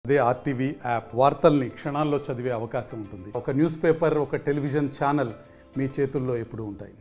అదే RTV app వార్తల్ని క్షణాల్లో చదివే అవకాశం ఉంటుంది ఒక న్యూస్ పేపర్ ఒక టెలివిజన్ ఛానల్ మీ చేతుల్లో ఎప్పుడూ ఉంటాయి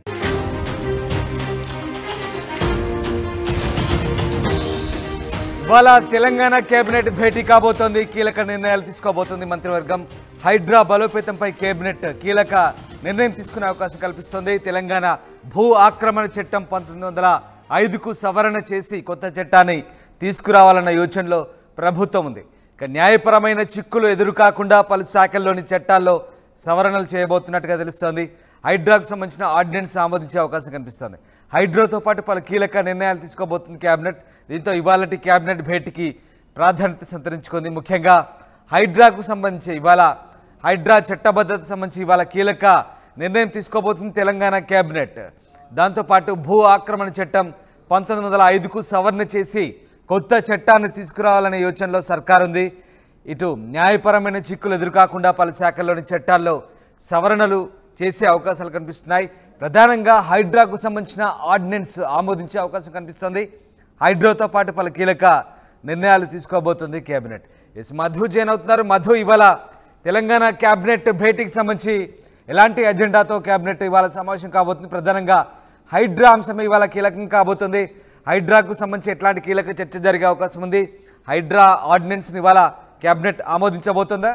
ఇవాళ తెలంగాణ కేబినెట్ భేటీ కాబోతోంది కీలక నిర్ణయాలు తీసుకోబోతోంది మంత్రివర్గం హైడ్రా బలోపేతంపై కేబినెట్ కీలక నిర్ణయం తీసుకునే అవకాశం కల్పిస్తోంది తెలంగాణ భూ ఆక్రమణ చట్టం పంతొమ్మిది వందల ఐదుకు సవరణ చేసి కొత్త చట్టాన్ని తీసుకురావాలన్న యోచనలో ప్రభుత్వం ఉంది ఇక న్యాయపరమైన చిక్కులు ఎదురు కాకుండా పలు శాఖల్లోని చట్టాల్లో సవరణలు చేయబోతున్నట్టుగా తెలుస్తోంది హైడ్రాకు సంబంధించిన ఆర్డినెన్స్ ఆమోదించే అవకాశం కనిపిస్తోంది హైడ్రాతో పాటు పలు కీలక నిర్ణయాలు తీసుకోబోతుంది కేబినెట్ దీంతో ఇవాళటి కేబినెట్ భేటీకి ప్రాధాన్యత సంతరించుకుంది ముఖ్యంగా హైడ్రాకు సంబంధించి ఇవాళ హైడ్రా చట్టబద్ధత సంబంధించి ఇవాళ కీలక నిర్ణయం తీసుకోబోతుంది తెలంగాణ కేబినెట్ దాంతోపాటు భూ ఆక్రమణ చట్టం పంతొమ్మిది వందల ఐదుకు సవరణ చేసి కొత్త చట్టాన్ని తీసుకురావాలనే యోచనలో సర్కార్ ఉంది ఇటు న్యాయపరమైన చిక్కులు ఎదురుకాకుండా పలు శాఖల్లోని చట్టాల్లో సవరణలు చేసే అవకాశాలు కనిపిస్తున్నాయి ప్రధానంగా హైడ్రాకు సంబంధించిన ఆర్డినెన్స్ ఆమోదించే అవకాశం కనిపిస్తుంది హైడ్రాతో పాటు పలు కీలక నిర్ణయాలు తీసుకోబోతుంది కేబినెట్ ఎస్ మధు జైన్ అవుతున్నారు మధు ఇవాళ తెలంగాణ కేబినెట్ భేటీకి సంబంధించి ఎలాంటి ఎజెండాతో కేబినెట్ ఇవాళ సమావేశం కాబోతుంది ప్రధానంగా హైడ్రా అంశం ఇవాళ కీలకం కాబోతుంది హైడ్రాకు సంబంధించి ఎట్లాంటి కీలక చర్చ జరిగే అవకాశం ఉంది హైడ్రా ఆర్డినెన్స్ని ఇవాళ కేబినెట్ ఆమోదించబోతుందా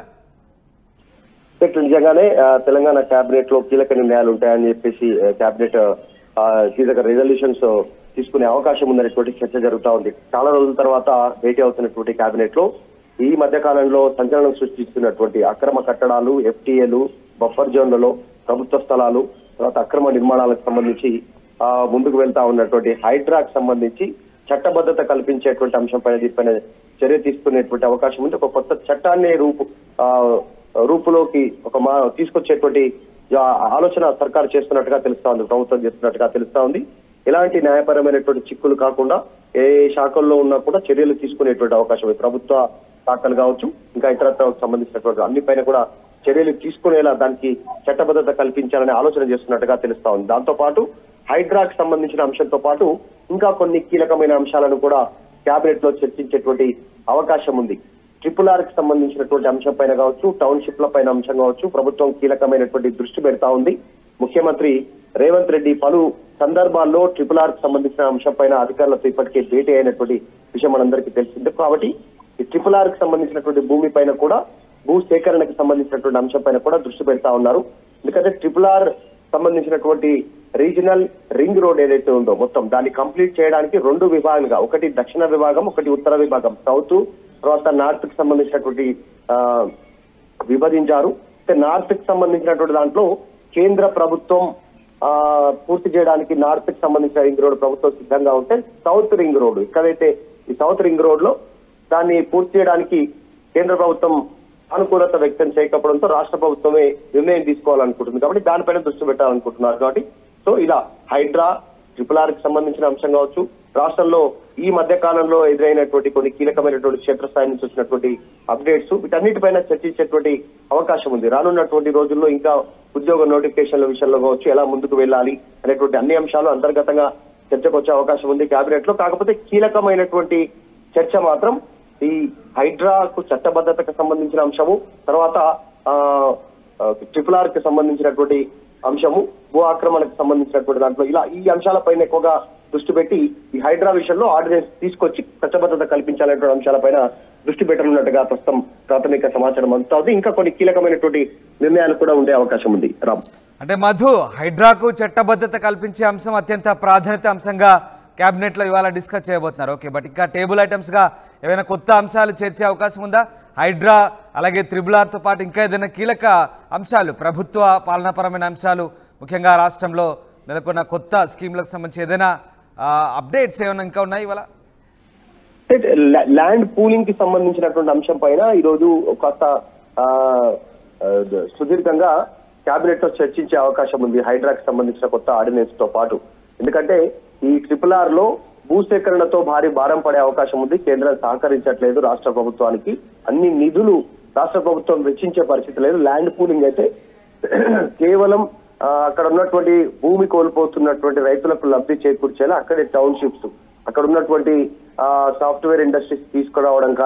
ఇట్లా నిజంగానే ఆ, తెలంగాణ కేబినెట్ లో కీలక నిర్ణయాలు ఉంటాయని చెప్పేసి ఆ, కేబినెట్ ఆ, కీలక రిజల్యూషన్స్ తీసుకునే అవకాశం ఉందనేటువంటి చర్చ జరుగుతా ఉంది చాలా రోజుల తర్వాత భేటీ అవుతున్నటువంటి కేబినెట్ లో ఈ మధ్య కాలంలో సంచలనం సృష్టిస్తున్నటువంటి అక్రమ కట్టడాలు ఎఫ్టీఏలు బఫర్ జోన్లలో ప్రభుత్వ స్థలాలు తర్వాత అక్రమ నిర్మాణాలకు సంబంధించి ఆ, ముందుకు వెళ్తా ఉన్నటువంటి హైడ్రాకు సంబంధించి చట్టబద్ధత కల్పించేటువంటి అంశంపైన దీనిపైన చర్య తీసుకునేటువంటి అవకాశం ఉంది ఒక కొత్త చట్టాన్ని రూపు ఆ, రూపులోకి ఒక మా తీసుకొచ్చేటువంటి ఆ, ఆలోచన సర్కారు చేస్తున్నట్టుగా తెలుస్తా ఉంది ప్రభుత్వం చేస్తున్నట్టుగా తెలుస్తా ఉంది ఎలాంటి న్యాయపరమైనటువంటి చిక్కులు కాకుండా ఏ శాఖల్లో ఉన్నా కూడా చర్యలు తీసుకునేటువంటి అవకాశం ఉంది ప్రభుత్వ శాఖలు కావచ్చు ఇంకా ఇతరత్రకు సంబంధించినటువంటి అన్ని పైన కూడా చర్యలు తీసుకునేలా దానికి చట్టబద్ధత కల్పించాలనే ఆలోచన చేస్తున్నట్టుగా తెలుస్తా ఉంది దాంతో పాటు హైడ్రాక్ సంబంధించిన అంశంతో పాటు ఇంకా కొన్ని కీలకమైన అంశాలను కూడా కేబినెట్ లో చర్చించేటువంటి అవకాశం ఉంది ట్రిపుల్ ఆర్ కి సంబంధించినటువంటి అంశం పైన కావచ్చు టౌన్షిప్ ల పైన అంశం కావచ్చు ప్రభుత్వం కీలకమైనటువంటి దృష్టి పెడతా ఉంది ముఖ్యమంత్రి రేవంత్ రెడ్డి పలు సందర్భాల్లో ట్రిపుల్ ఆర్ కి సంబంధించిన అంశం పైన అధికారులతో ఇప్పటికే భేటీ అయినటువంటి విషయం మనందరికీ తెలిసిందే కాబట్టి ఈ ట్రిపుల్ ఆర్ కి సంబంధించినటువంటి భూమి పైన కూడా భూ సేకరణకి సంబంధించినటువంటి అంశం పైన కూడా దృష్టి పెడతా ఉన్నారు ఎందుకంటే ట్రిపుల్ ఆర్ సంబంధించినటువంటి రీజనల్ రింగ్ రోడ్ ఏదైతే ఉందో మొత్తం దాన్ని కంప్లీట్ చేయడానికి రెండు విభాగాలుగా ఒకటి దక్షిణ విభాగం ఒకటి ఉత్తర విభాగం సౌత్ తర్వాత నార్త్ కి సంబంధించినటువంటి ఆ, విభజించారు అయితే నార్త్ కి సంబంధించినటువంటి దాంట్లో కేంద్ర ప్రభుత్వం ఆ పూర్తి చేయడానికి నార్త్ కి సంబంధించిన రింగ్ రోడ్ ప్రభుత్వం సిద్ధంగా ఉంటే సౌత్ రింగ్ రోడ్ ఎక్కడైతే ఈ సౌత్ రింగ్ రోడ్ లో దాన్ని పూర్తి చేయడానికి కేంద్ర ప్రభుత్వం అనుకూలత వ్యక్తం చేయకపోవడంతో రాష్ట్ర ప్రభుత్వమే నిర్ణయం తీసుకోవాలనుకుంటుంది కాబట్టి దానిపైన దృష్టి పెట్టాలనుకుంటున్నారు కాబట్టి సో ఇలా హైడ్రా ట్రిపుల్ ఆర్ కి సంబంధించిన అంశం కావచ్చు రాష్ట్రంలో ఈ మధ్య కాలంలో ఎదురైనటువంటి కొన్ని కీలకమైనటువంటి క్షేత్రస్థాయి నుంచి వచ్చినటువంటి అప్డేట్స్ వీటన్నిటిపైన చర్చించేటువంటి అవకాశం ఉంది రానున్నటువంటి రోజుల్లో ఇంకా ఉద్యోగ నోటిఫికేషన్ల విషయంలో కావచ్చు ఎలా ముందుకు వెళ్ళాలి అనేటువంటి అన్ని అంశాలు అంతర్గతంగా చర్చకు వచ్చే అవకాశం ఉంది కేబినెట్ లో కాకపోతే కీలకమైనటువంటి చర్చ మాత్రం ఈ హైడ్రాకు చట్టబద్ధతకు సంబంధించిన అంశము తర్వాత ట్రిపుల్ ఆర్ కి సంబంధించినటువంటి అంశము భూ ఆక్రమణకు సంబంధించినటువంటి దాంట్లో ఇలా ఈ అంశాలపైన ఎక్కువగా దృష్టి పెట్టి ఈ హైడ్రా విషయంలో ఆర్డినెన్స్ తీసుకొచ్చి చట్టబద్ధత కల్పించాలనేటువంటి అంశాలపైన దృష్టి పెట్టనున్నట్టుగా ప్రస్తుతం ప్రాథమిక సమాచారం అందుతా ఉంది ఇంకా కొన్ని కీలకమైనటువంటి నిర్ణయాలు కూడా ఉండే అవకాశం ఉంది రామ్ అంటే మధు హైడ్రాకు చట్టబద్ధత కల్పించే అంశం అత్యంత ప్రాధాన్యత అంశంగా కేబినెట్లో ఇవాళ డిస్కస్ చేయబోతున్నారు ఓకే బట్ ఇంకా టేబుల్ ఐటమ్స్గా ఏమైనా కొత్త అంశాలు చేర్చే అవకాశం ఉందా హైడ్రా అలాగే త్రిబుల్ ఆర్తో పాటు ఇంకా ఏదైనా కీలక అంశాలు ప్రభుత్వ పాలనాపరమైన అంశాలు ముఖ్యంగా రాష్ట్రంలో నెలకొన్న కొత్త స్కీమ్లకు సంబంధించి ఏదైనా అప్డేట్స్ ఏమైనా ఇంకా ఉన్నాయి ఇవాళ అయితే ల్యా- ల్యాండ్ పూలింగ్ కి సంబంధించినటువంటి అంశం పైన ఈ రోజు కాస్త ఆ, ఆ, సుదీర్ఘంగా కేబినెట్ లో చర్చించే అవకాశం ఉంది హైడ్రాకి సంబంధించిన కొత్త ఆర్డినెన్స్ తో పాటు ఎందుకంటే ఈ ట్రిపుల్ ఆర్ లో భూసేకరణతో భారీ భారం పడే అవకాశం ఉంది కేంద్రం సహకరించట్లేదు రాష్ట్ర ప్రభుత్వానికి అన్ని నిధులు రాష్ట్ర ప్రభుత్వం వెచ్చించే పరిస్థితి లేదు ల్యాండ్ పూలింగ్ అయితే కేవలం ఆ, అక్కడ ఉన్నటువంటి భూమి కోల్పోతున్నటువంటి రైతులకు లబ్ధి చేకూర్చేలా అక్కడే టౌన్షిప్స్ అక్కడ ఉన్నటువంటి సాఫ్ట్వేర్ ఇండస్ట్రీస్ తీసుకురావడం కానీ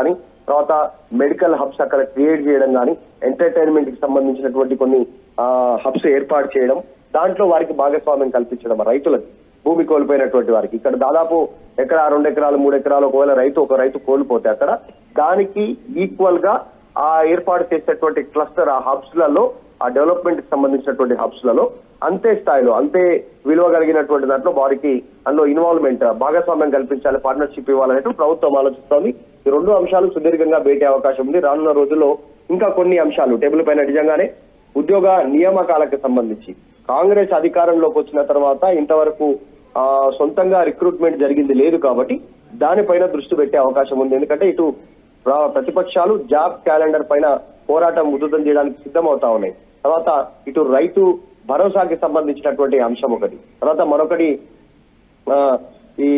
తర్వాత మెడికల్ హబ్స్ అక్కడ క్రియేట్ చేయడం కానీ ఎంటర్టైన్మెంట్ కి సంబంధించినటువంటి కొన్ని హబ్స్ ఏర్పాటు చేయడం దాంట్లో వారికి భాగస్వామ్యం కల్పించడం రైతులకు భూమి కోల్పోయినటువంటి వారికి ఇక్కడ దాదాపు ఎకరా రెండు ఎకరాలు మూడు ఎకరాలు ఒకవేళ రైతు ఒక రైతు కోల్పోతే అక్కడ దానికి ఈక్వల్ గా ఆ ఏర్పాటు చేసేటువంటి క్లస్టర్ ఆ హబ్స్ లలో ఆ డెవలప్మెంట్ కి సంబంధించినటువంటి హబ్స్ లలో అంతే స్థాయిలో అంతే విలువ కలిగినటువంటి దాంట్లో వారికి అందులో ఇన్వాల్వ్మెంట్ భాగస్వామ్యం కల్పించాలి పార్ట్నర్షిప్ ఇవ్వాలనేట్టు ప్రభుత్వం ఆలోచిస్తోంది ఈ రెండు అంశాలు సుదీర్ఘంగా భేటీ అవకాశం ఉంది రానున్న రోజుల్లో ఇంకా కొన్ని అంశాలు టేబుల్ పైన నిజంగానే ఉద్యోగ నియామకాలకు సంబంధించి కాంగ్రెస్ అధికారంలోకి వచ్చిన తర్వాత ఇంతవరకు ఆ, సొంతంగా రిక్రూట్మెంట్ జరిగింది లేదు కాబట్టి దానిపైన దృష్టి పెట్టే అవకాశం ఉంది ఎందుకంటే ఇటు ప్ర- ప్రతిపక్షాలు జాబ్ క్యాలెండర్ పైన పోరాటం ఉధృతం చేయడానికి సిద్ధమవుతా ఉన్నాయి తర్వాత ఇటు రైతు భరోసాకి సంబంధించినటువంటి అంశం ఒకటి తర్వాత మరొకటి ఆ, ఈ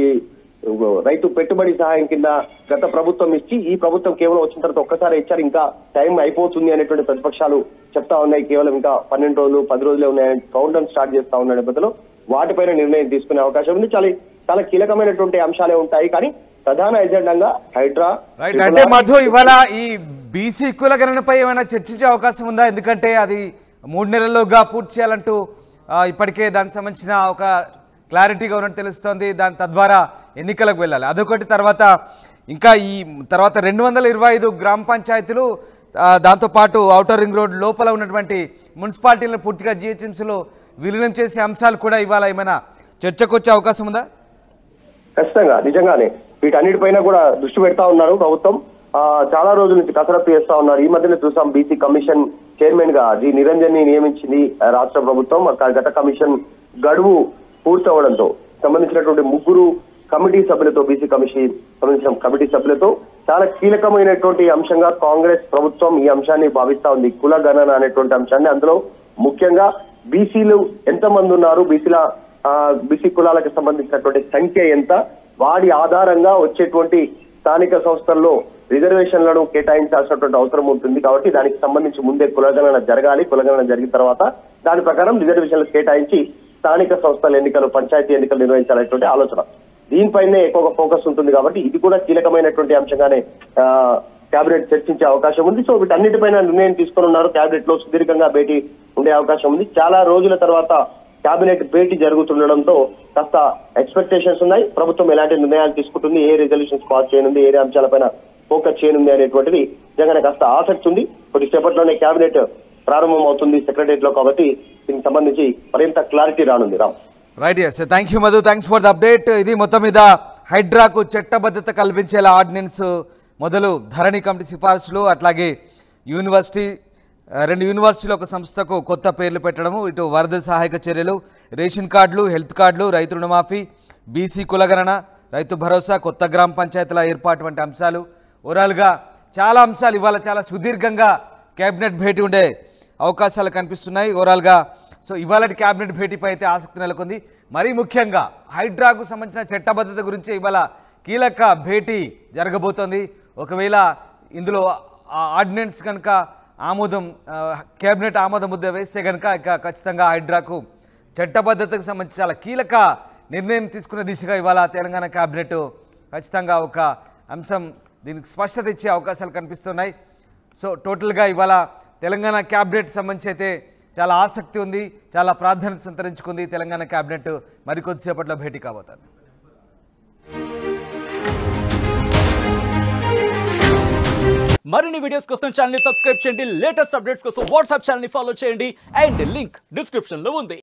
రైతు పెట్టుబడి సహాయం కింద గత ప్రభుత్వం ఇచ్చి ఈ ప్రభుత్వం కేవలం వచ్చిన తర్వాత ఒక్కసారి ఇచ్చారు ఇంకా టైం అయిపోతుంది అనేటువంటి ప్రతిపక్షాలు చెప్తా ఉన్నాయి కేవలం ఇంకా పన్నెండు రోజులు పది రోజులే ఉన్నాయని కౌంట్ డౌన్ స్టార్ట్ చేస్తా ఉన్న నేపథ్యంలో వాటిపైన నిర్ణయం తీసుకునే అవకాశం ఉంది చాలా చాలా కీలకమైనటువంటి అంశాలే ఉంటాయి కానీ ప్రధాన ఎజెండాగా హైడ్రా రైట్ అంటే మధు ఇవాళ ఈ బీసీ కులగణనపై ఏమైనా చర్చించే అవకాశం ఉందా ఎందుకంటే అది మూడు నెలల్లోగా పూర్తి చేయాలంటూ ఆ, ఇప్పటికే దానికి సంబంధించిన ఒక క్లారిటీగా ఉన్నట్టు తెలుస్తోంది దాని తద్వారా ఎన్నికలకు వెళ్ళాలి అదొకటి తర్వాత ఇంకా ఈ తర్వాత రెండు వందల ఇరవై ఐదు గ్రామ పంచాయతీలు ఆ, దాంతోపాటు ఔటర్ రింగ్ రోడ్ లోపల ఉన్నటువంటి మున్సిపాలిటీలను పూర్తిగా జిహెచ్ఎంసీలో విలీనం చేసే అంశాలు కూడా ఇవాళ ఏమైనా చర్చకు వచ్చే అవకాశం ఉందా ఖచ్చితంగా నిజంగానే వీటన్నిటిపైన కూడా దృష్టి పెడతా ఉన్నారు ప్రభుత్వం ఆ, చాలా రోజుల నుంచి కసరత్తు చేస్తా ఉన్నారు ఈ మధ్యనే చూసాం బీసీ కమిషన్ చైర్మన్ గా జి నిరంజన్ ని నియమించింది ఆ, రాష్ట్ర ప్రభుత్వం ఆ గత కమిషన్ గడువు పూర్తవడంతో సంబంధించినటువంటి ముగ్గురు కమిటీ సభ్యులతో బీసీ కమిషన్ సంబంధించిన కమిటీ సభ్యులతో చాలా కీలకమైనటువంటి అంశంగా కాంగ్రెస్ ప్రభుత్వం ఈ అంశాన్ని భావిస్తా ఉంది కుల గణన అనేటువంటి అంశాన్ని అందులో ముఖ్యంగా బీసీలు ఎంతమంది ఉన్నారు బీసీల బీసీ కులాలకు సంబంధించినటువంటి సంఖ్య ఎంత వాడి ఆధారంగా వచ్చేటువంటి స్థానిక సంస్థల్లో రిజర్వేషన్లను కేటాయించాల్సినటువంటి అవసరం ఉంటుంది కాబట్టి దానికి సంబంధించి ముందే కులగణన జరగాలి కులగణన జరిగిన తర్వాత దాని ప్రకారం రిజర్వేషన్లు కేటాయించి స్థానిక సంస్థల ఎన్నికలు పంచాయతీ ఎన్నికలు నిర్వహించాలనేటువంటి ఆలోచన దీనిపైనే ఎక్కువగా ఫోకస్ ఉంటుంది కాబట్టి ఇది కూడా కీలకమైనటువంటి అంశంగానే ఆ, కేబినెట్ చర్చించే అవకాశం ఉంది సో వీటన్నిటిపైన నిర్ణయం తీసుకుని ఉన్నారు కేబినెట్ లో సుదీర్ఘంగా భేటీ ఉండే అవకాశం ఉంది చాలా రోజుల తర్వాత కేబినెట్ భేటీ జరుగుతుండడంతో కాస్త ఎక్స్పెక్టేషన్స్ ఉన్నాయి ప్రభుత్వం ఎలాంటి నిర్ణయాలు తీసుకుంటుంది ఏ రిజల్యూషన్స్ పాస్ చేయనుంది ఏ అంశాలపైన ఫోకస్ చేయనుంది అనేటువంటిది నిజంగానే కాస్త ఆసక్తి ఉంది కొద్దిసేపట్లోనే కేబినెట్ ప్రారంభం అవుతుంది సెక్రటరియట్ లో కాబట్టి దీనికి సంబంధించి మరింత క్లారిటీ రానుంది Ram right yes thank you Madhu thanks for the update ఇది మొత్తం మీద హైడ్రాకు చట్టబద్ధత కల్పించేలా ఆర్డినెన్స్ మొదలు ధరణి కమిటీ సిఫార్సులు అట్లాగే యూనివర్సిటీ ఆ, రెండు యూనివర్సిటీలు ఒక సంస్థకు కొత్త పేర్లు పెట్టడము ఇటు వరద సహాయక చర్యలు రేషన్ కార్డులు హెల్త్ కార్డులు రైతు రుణమాఫీ బీసీ కులగణన రైతు భరోసా కొత్త గ్రామ పంచాయతీల ఏర్పాటు వంటి అంశాలు ఓవరాల్గా చాలా అంశాలు ఇవాళ చాలా సుదీర్ఘంగా కేబినెట్ భేటీ ఉండే అవకాశాలు కనిపిస్తున్నాయి ఓవరాల్గా సో ఇవాళ క్యాబినెట్ భేటీపై అయితే ఆసక్తి నెలకొంది మరీ ముఖ్యంగా హైడ్రాకు సంబంధించిన చట్టబద్ధత గురించి ఇవాళ కీలక భేటీ జరగబోతోంది ఒకవేళ ఇందులో ఆ ఆర్డినెన్స్ కనుక ఆమోదం ఆ, కేబినెట్ ఆమోద ముద్ద వేస్తే కనుక ఇక ఖచ్చితంగా హైడ్రాకు చట్టబద్ధతకు సంబంధించి చాలా కీలక నిర్ణయం తీసుకునే దిశగా ఇవాళ తెలంగాణ కేబినెట్ ఖచ్చితంగా ఒక అంశం దీనికి స్పష్టత ఇచ్చే అవకాశాలు కనిపిస్తున్నాయి సో టోటల్గా ఇవాళ తెలంగాణ క్యాబినెట్ సంబంధించి అయితే చాలా ఆసక్తి ఉంది చాలా ప్రాధాన్యత సంతరించుకుంది తెలంగాణ క్యాబినెట్ మరికొద్దిసేపట్లో భేటీ కాబోతుంది మరిన్ని వీడియోస్ కోసం ఛానల్ ని సబ్స్క్రైబ్ చేయండి లేటెస్ట్ అప్డేట్స్ కోసం వాట్సాప్ ఛానల్ ని ఫాలో చేయండి అండ్ లింక్ డిస్క్రిప్షన్ లో ఉంది